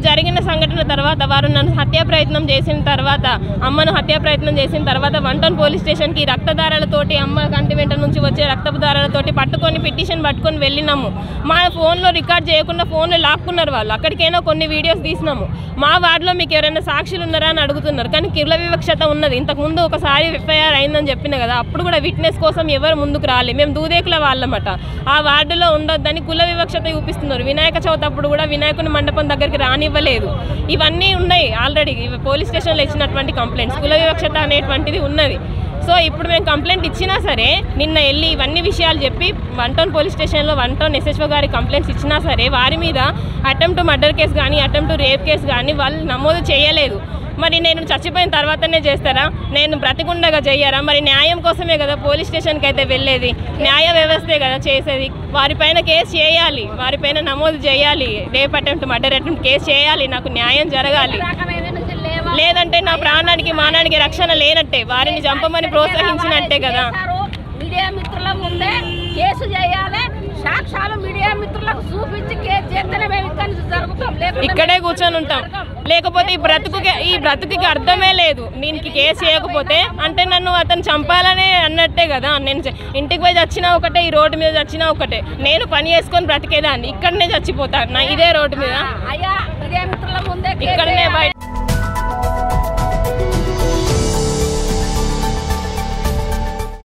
జరిగిన సంఘటన తర్వాత వారు నన్ను హత్యా ప్రయత్నం చేసిన తర్వాత అమ్మను హత్యా ప్రయత్నం చేసిన తర్వాత వన్ టౌన్ పోలీస్ స్టేషన్కి రక్తదారాలతోటి అమ్మ కంటి వెంట నుంచి వచ్చే రక్తపు దారాలతోటి పట్టుకొని పిటిషన్ పట్టుకొని వెళ్ళినాము మా ఫోన్లో రికార్డ్ చేయకుండా ఫోన్లో లాక్కున్నారు వాళ్ళు అక్కడికైనా కొన్ని వీడియోస్ తీసినాము మా వార్డులో మీకు ఎవరైనా సాక్షులు ఉన్నారా అని అడుగుతున్నారు కానీ కిర్ల వివక్షత ఉన్నది ఇంతకుముందు ఒకసారి ఎఫ్ఐఆర్ అయిందని చెప్పిన కదా అప్పుడు కూడా విట్నెస్ కోసం ఎవరు ముందుకు రాలే మేము దూదేకుల వాళ్ళమట ఆ వార్డులో ఉండొద్దని కుల వివక్షత చూపిస్తున్నారు వినాయక చవితి అప్పుడు కూడా వినాయకుని మండపం దగ్గరికి రానివ్వలేదు ఇవన్నీ ఉన్నాయి ఆల్రెడీ పోలీస్ స్టేషన్లో ఇచ్చినటువంటి కంప్లైంట్స్ కుల వివక్షత అనేటువంటిది ఉన్నది సో ఇప్పుడు మేము కంప్లైంట్ ఇచ్చినా సరే నిన్న వెళ్ళి ఇవన్నీ విషయాలు చెప్పి వన్ టౌన్ పోలీస్ స్టేషన్లో వన్ టౌన్ ఎస్ఎస్ఓ గారి కంప్లైంట్స్ ఇచ్చినా సరే వారి మీద అటెంప్ట్ మర్డర్ కేసు కానీ అటెంప్ట్ రేప్ కేసు కానీ వాళ్ళు నమోదు చేయలేదు మరి నేను చచ్చిపోయిన తర్వాతనే చేస్తారా నేను బ్రతికుండగా చెయ్యరా మరి న్యాయం కోసమే కదా పోలీస్ స్టేషన్కి అయితే వెళ్ళేది న్యాయ వ్యవస్థే కదా చేసేది వారిపైన కేసు చేయాలి వారిపైన నమోదు చేయాలి rape attempt murder attempt case చేయాలి నాకు న్యాయం జరగాలి లేదంటే నా ప్రాణానికి మానానికి రక్షణ లేనట్టే వారిని చంపమని ప్రోత్సహించినట్టే కదా చేశారు. మీడియా మిత్రుల ముందే కేసు చేయాలి సాక్ష్యాలు మీడియా మిత్రులకు చూపించి కేసు చేస్తేనే మేము ఇక్కడి నుంచి జరుగుతాం లేకుంటే ఇక్కడే కూర్చొని ఉంటాం లేకపోతే ఈ బ్రతుకుకి ఈ బ్రతుకుకి అర్థమే లేదు దీనికి కేసు చేయకపోతే అంటే నన్ను అతను చంపాలనే అన్నట్టే కదా నేను చ- ఇంటికి పోయి చచ్చినా ఒకటే ఈ రోడ్డు మీద చచ్చినా ఒకటే నేను పని చేసుకొని బ్రతికేదాన్ని ఇక్కడనే చచ్చిపోతాను నా ఇదే రోడ్డు మీద అయ్యా మీడియా మిత్రుల ముందే కేసు ఇక్కడనే చేయాలి. బయట